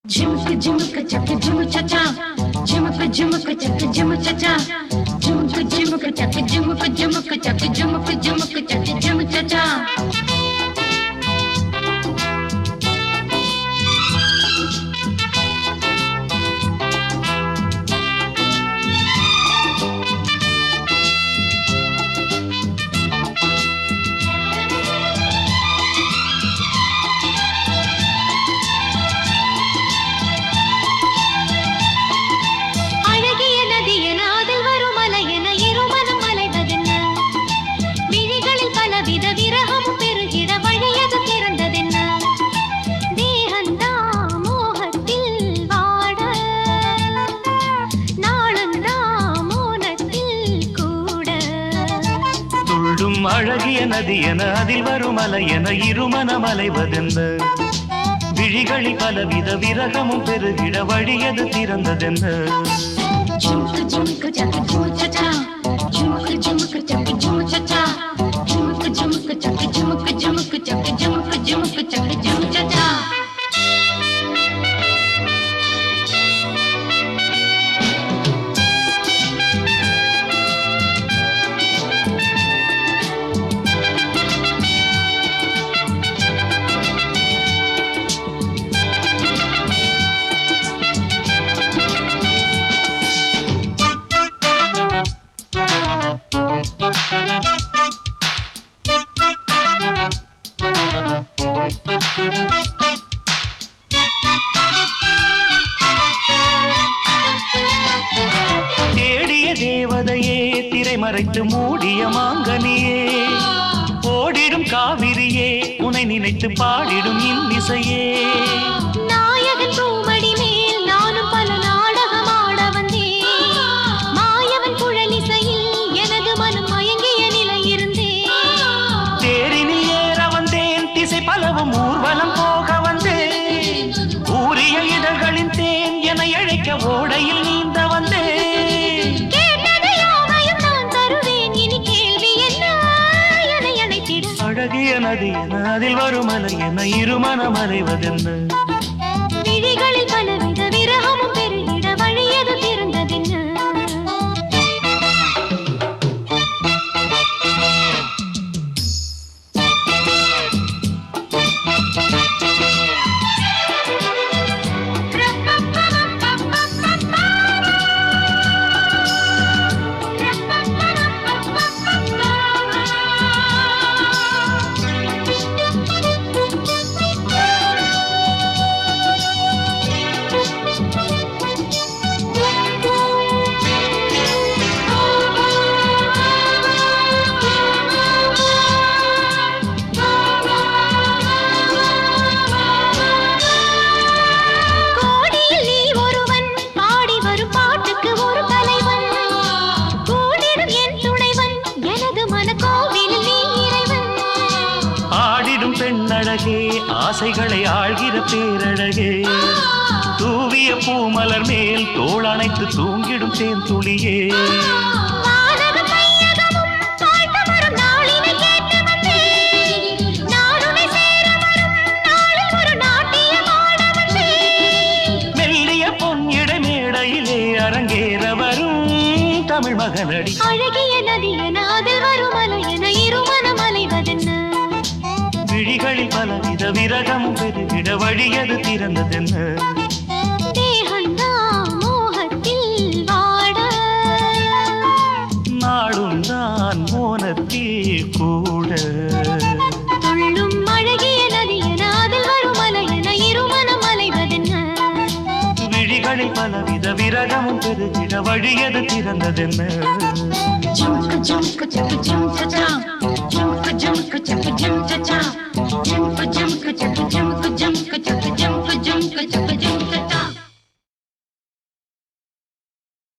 Jimka jimka chaka jim cha cha. Jimka jimka chaka jim cha cha. Jimka jimka chaka jimka jimka chaka jimka jimka chaka jim cha cha. அழகிய நதி என அதில் வரும் அலை என இருமனம் அலைவதென்ன விழிகளில் பலவித விரகமும் பெருகிட வழியது திறந்ததென்ன தேகந்தா மோகத்தில் வாட நாளந்தா மோனத்தில் கூட துள்ளும் அழகிய நதி என அதில் வரும் அலை என இருமனம் அலைவதென்ன விழிகளில் பலவித விரகமும் பெருகிட வழியது திறந்ததென்ன Jimka jimka chaka jim cha cha. Jimka jimka chaka jim cha cha. Jimka jimka chaka jimka jimka chaka jimka jimka chaka jim cha cha. தேடிய தேவதையே திரைமறைத்து மூடிய மாங்கனியே ஓடிடும் காவிரியே உனை நினைத்து பாடிடும் இன்னிசையே நாயகன் பூமடி மேல் நானும் பல நாடகம் ஆட வந்தேன் மாயவன் குழலிசையில் எனது மனம் மயங்கிய நிலை இருந்தேன் தேரினில் ஏற வந்தேன் திசை பலவும் ஊர்வலம் போக வந்தேன் ஊரிய இதழ்களின் தேன் என அழைக்க ஓடையில் நீந்த வந்தேன் கேட்டது யாவையும் நான் தருவேன் இனி கேள்வி என்ன என அழைத்திட அழகிய நதி என அதில் வரும் அலை என இருமனம் அலைவதென்ன விழிகளில் பலவித விரகமும் பெருகிட வழியது திறந்ததென்ன கோடியில் நீ ஒருவன் பாடி வரும் பாட்டுக்கு ஒரு தலைவன் கூடிடும் என் துணைவன் எனது மனக்கோவிலில் நீ இறைவன் ஆடிடும் பெண்ணழகே ஆசைகளை ஆழ்கிற பேரழகே தூவிய பூமலர் மேல் தோள் அணைத்து தூங்கிடும் தேன் துளியே வானகம் மையகமும் வாழ்த்து வரும் நாளினை கேட்டு வந்தேன் நான் உன்னை சேர வரும் நாளில் ஒரு நாட்டியம் ஆட வந்தேன் மெல்லிய பொன்னிட மேடையிலே அரங்கேற வரும் தமிழ் மகனடி அழகிய நதி என அதில் வரும் அலை என இருமனம் அலைவதென்ன விழிகளில் பலவித விரகமும் பெருகிட வழியது திறந்ததென்ன தேகந்தா மோகத்தில் வாட நாடும் தான் மோனத்தில் கூட துள்ளும் அழகிய நதி என அதில் வரும் அலை என இருமனம் அலைவதென்ன விழிகளில் பலவித விரகமும் பெருகிட வழியது திறந்ததென்ன Jimka jimka chaka jim cha cha. Jimka jimka chaka jim cha cha. Jimka jimka chaka jim